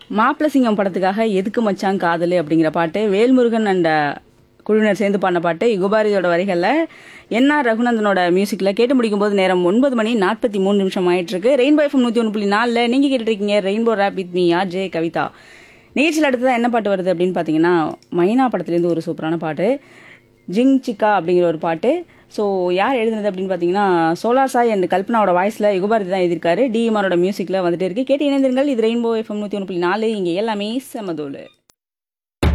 மாப்பிள சிங்கம் படத்துக்காக எதுக்கு மச்சான் காதலு அப்படிங்கிற பாட்டு வேல்முருகன் அண்ட் குழுவினர் சேர்ந்து பாடின பாட்டு யுகபாரதியோட வரிகளில் என்ஆர் ரகுநந்தனோட மியூசிக்கில் கேட்டு முடிக்கும் போது நேரம் ஒன்பது மணி நாற்பத்தி மூணு நிமிஷம் ஆயிட்டு இருக்கு ரெயின்போ எஃப்எம் நூற்றி ஒன்று புள்ளி நாலில் நீங்கள் கேட்டுட்டு இருக்கீங்க rainbow rap with me R J Kavitha நிகழ்ச்சியில் அடுத்ததான் என்ன பாட்டு வருது அப்படின்னு பார்த்தீங்கன்னா மைனா படத்துலேருந்து ஒரு சூப்பரான பாட்டு ஜிங் சிக்கா அப்படிங்கிற ஒரு பாட்டு ஸோ யார் எழுதுனது அப்படின்னு பார்த்தீங்கன்னா சோலார் சாய் அண்ட் கல்பனாவோட வாய்ஸில் யுகபாரதி தான் எழுதியிருக்காரு டிஎம்ஆரோட மியூசிக்கில் வந்துட்டு இருக்கு கேட்டு இணைந்திருங்கள் இது ரெயின்போ எஃப்எம் நூற்றி ஒன்று புள்ளி நாலு இங்கே எல்லாமே செமதோலு